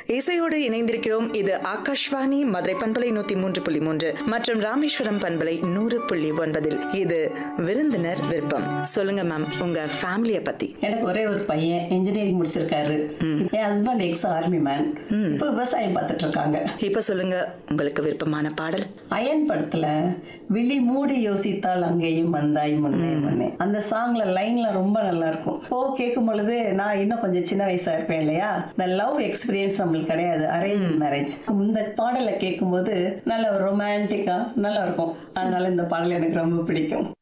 இசையோடு இணைந்திருக்கிறோம் இது ஆகாஷ்வாணி மதுரை பண்பலை நூத்தி மூன்று புள்ளி மூன்று மற்றும் ராமேஸ்வரம் பண்பலை நூறு புள்ளி ஒன்பதில் இது விருந்தினர் விருப்பம் சொல்லுங்க மேம் உங்க ஃபேமிலிய பத்தி எனக்கு ஒரே ஒரு பையன் இன்ஜினியரிங் முடிச்சிருக்காரு என் ஹஸ்பண்ட் எக்ஸ் ஆர்மி மேன் இப்போ விவசாயம் பார்த்துட்டு இருக்காங்க இப்ப சொல்லுங்க உங்களுக்கு விருப்பமான பாடல் அயன் படத்துல விழி மூடி யோசித்தால் அங்கேயும் வந்தாய் முன்னே முன்னே அந்த சாங்ல லைன்ல ரொம்ப நல்லா இருக்கும் ஓ கேட்கும் பொழுது நான் இன்னும் கொஞ்சம் சின்ன வயசா இருப்பேன் இல்லையா இந்த லவ் எக்ஸ்பீரியன்ஸ் நம்மளுக்கு கிடையாது அரேஞ்ச் மேரேஜ் இந்த பாடலை கேட்கும்போது நல்ல ரொமான்டிக்கா நல்லா இருக்கும் அதனால இந்த பாடல் எனக்கு ரொம்ப பிடிக்கும்